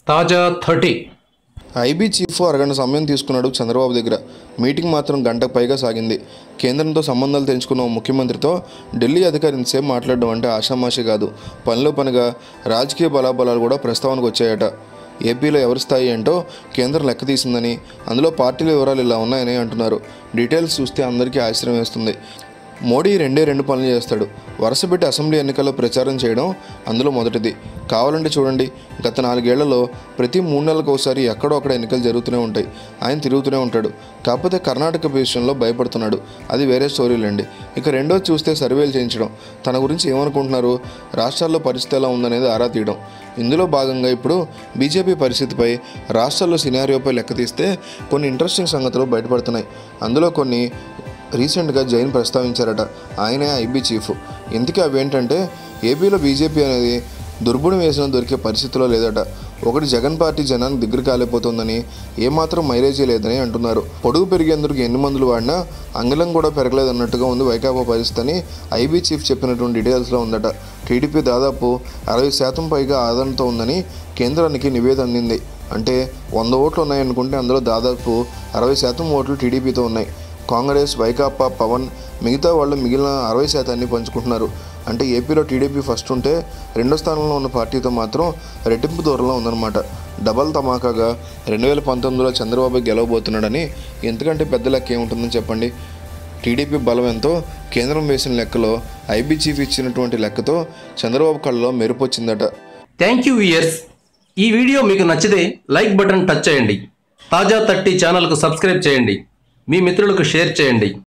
తాజా thirty IB chief అరగంట సమయం తీసుకున్నాడు చంద్రబాబు దగ్గర మీటింగ్ మాత్రం గంటకు పైగా సాగింది కేంద్రంతో సంబంధాలు తెంచుకున్న ఓ ముఖ్యమంత్రితో ఢిల్లీ అధికారి ఇంతసేపు మాట్లాడడం అంటే ఆషామాషి కాదు పనిలో పనిగా రాజకీయ బలాబలాలు కూడా ప్రస్తావనకు వచ్చాయట ఏపీలో ఎవరి స్థాయి ఏంటో కేంద్రం లెక్క తీసిందని అందులో పార్టీల వివరాలు ఇలా ఉన్నాయని అంటున్నారు డీటెయిల్స్ చూస్తే అందరికీ ఆశ్చర్యం వేస్తుంది మోడీ రెండే రెండు పనులు చేస్తాడు వరుసపెట్టి అసెంబ్లీ ఎన్నికల్లో ప్రచారం చేయడం అందులో మొదటిది కావాలంటే చూడండి గత నాలుగేళ్లలో ప్రతి మూడు నెలలకు ఒకసారి ఎక్కడో అక్కడ ఎన్నికలు జరుగుతూనే ఉంటాయి ఆయన తిరుగుతూనే ఉంటాడు కాకపోతే కర్ణాటక విషయంలో భయపడుతున్నాడు అది వేరే స్టోరీలండి ఇక రెండోది చూస్తే సర్వేలు చేయించడం తన గురించి ఏమనుకుంటున్నారు రాష్ట్రాల్లో పరిస్థితి ఎలా ఉందనేది ఆరా తీయడం ఇందులో భాగంగా ఇప్పుడు బీజేపీ పరిస్థితిపై రాష్ట్రాల్లో సినారియోపై లెక్క తీస్తే కొన్ని ఇంట్రెస్టింగ్ సంగతులు బయటపడుతున్నాయి అందులో కొన్ని రీసెంట్గా జైన్ ప్రస్తావించారట ఆయనే ఐబీ చీఫ్ ఇంతకీ అవేంటంటే ఏపీలో బీజేపీ అనేది దుర్బుణం వేసిన దొరికే పరిస్థితిలో లేదట ఒకటి జగన్ పార్టీ జనానికి దగ్గర కాలిపోతుందని ఏమాత్రం మైలేజీ లేదని అంటున్నారు పొడుగు పెరిగేందుకు ఎన్ని మందులు వాడినా అంగళం కూడా పెరగలేదన్నట్టుగా ఉంది వైకాపా పరిస్థితి అని ఐబీ చీఫ్ చెప్పినటువంటి డీటెయిల్స్లో ఉందట టీడీపీ దాదాపు అరవై శాతం పైగా ఆదరణతో ఉందని కేంద్రానికి నివేదన అందింది అంటే వంద ఓట్లు ఉన్నాయనుకుంటే అందులో దాదాపు అరవై శాతం ఓట్లు టీడీపీతో ఉన్నాయి కాంగ్రెస్ వైకాపా పవన్ మిగతా వాళ్ళు మిగిలిన అరవై శాతాన్ని పంచుకుంటున్నారు అంటే ఏపీలో టీడీపీ ఫస్ట్ ఉంటే రెండో స్థానంలో ఉన్న పార్టీతో మాత్రం రెట్టింపు దూరంలో ఉందన్నమాట డబల్ తమాకాగా రెండు వేల పంతొమ్మిదిలో చంద్రబాబు గెలవబోతున్నాడని ఎంతకంటే పెద్ద లెక్క ఏముంటుందని చెప్పండి టీడీపీ బలం ఎంతో కేంద్రం వేసిన లెక్కలో ఐబీ చీఫ్ ఇచ్చినటువంటి లెక్కతో చంద్రబాబు కళ్ళలో మెరుపు వచ్చిందట థ్యాంక్ యూ ఇయర్స్ ఈ వీడియో మీకు నచ్చితే లైక్ బటన్ టచ్ చేయండి తాజా థర్టీ ఛానల్కు సబ్స్క్రైబ్ చేయండి మీ మిత్రులకు షేర్ చేయండి